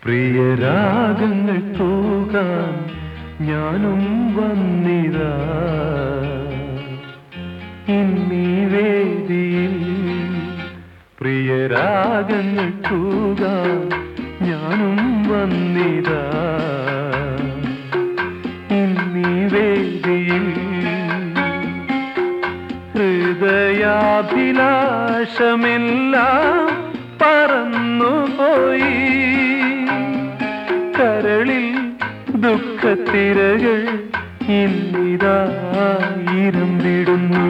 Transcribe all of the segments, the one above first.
പ്രിയരാഗങ്ങൾ തൂകാൻ ഞാനും വന്നിതാ ഇന്നീ വേദിയിൽ പ്രിയരാഗങ്ങൾ തൂകാൻ ഞാനും വന്നിതാ ഇന്നീ വേദിയിൽ ഹൃദയാഭിലാഷമെല്ലാം പറന്നുപോയി കരളിൽ ദുഃഖത്തിരകൾ ഇന്നിതായിരം വിടുന്നു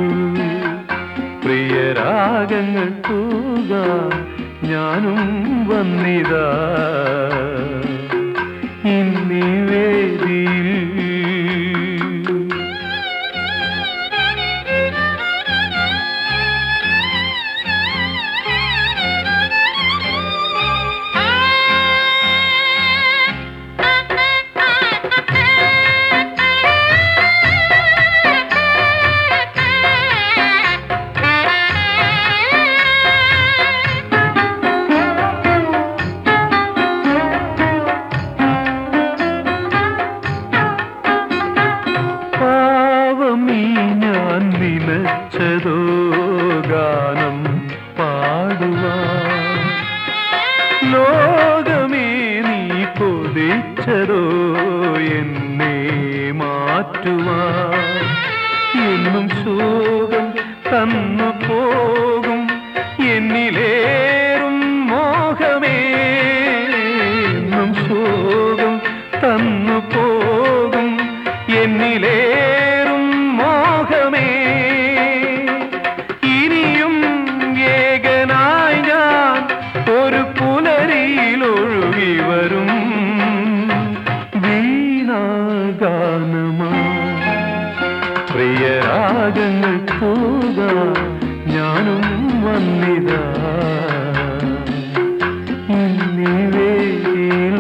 പ്രിയരാഗങ്ങൾ തൂക ഞാനും വന്നിതാ ഇന്നീ വേദിയിൽ പാവമീ ഞാൻ നിലച്ചതോ ഗാനം പാടുവാൻ ലോകമേ നീ കൊതിച്ചതോ എന്നെ മാറ്റുവാൻ എന്നും ശോകം തന്നു പോകും എന്നിലേറും മോഹമേ എന്നും ശോകം തന്നു പോകും എന്നിലേറും മോഹമേ ഇനിയും ഏകനായി ഞാൻ ഒരു പുലരിയിൽ ഒഴുകി വരും വീണാഗാനമാ പ്രിയരാഗങ്ങൾ പോക ഞാനും വന്നിതാ ഇന്നീ വേദിയിൽ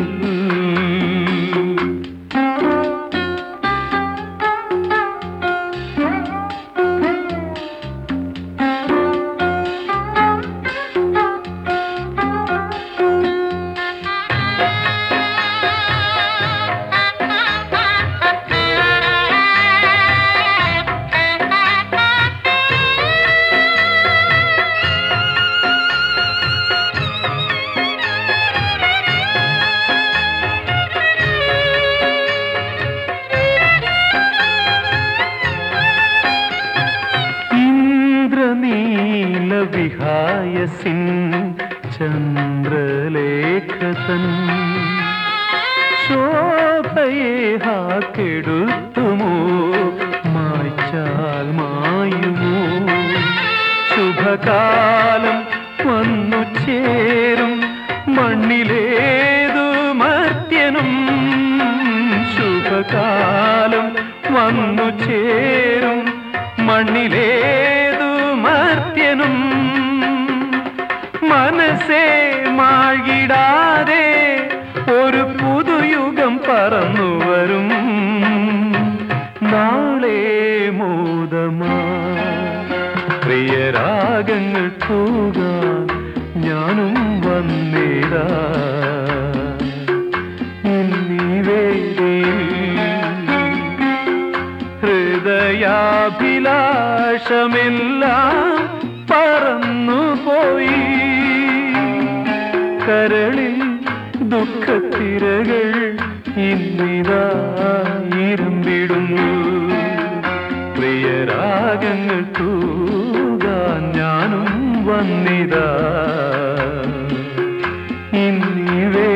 ഇന്ദ്രനീല വിഹായസിൻ ചന്ദ്രലേഖതൻ ശോഭയെ ഹാക്കെടുത്തുമോ മായ്ച്ചാൽ മായുമോ ശുഭകാലം വന്നു ചേരും മണ്ണിലേതു മർത്യനും ശുഭകാലം വന്നു ചേരും മണ്ണിലേതു മർത്യനും മനസ്സേ മാഴിടാതെ ഒരു പുതുയുഗം പറന്നു വരും നാളെ മോദമാ പ്രിയരാഗങ്ങൾ തൂകാൻ ഞാനും വന്നിടാ ഇന്നീ വേദിയിൽ ഹൃദയാഭിലാഷമെല്ലാം പറന്നുപോയി കരളിൽ ദുഃഖത്തിരകൾ ഇന്നിതാ ഇരുമ്പിടുന്നു പ്രിയരാഗങ്ങൾ തൂകാൻ ഞാനും വന്നിതാ ഇന്നീ വേ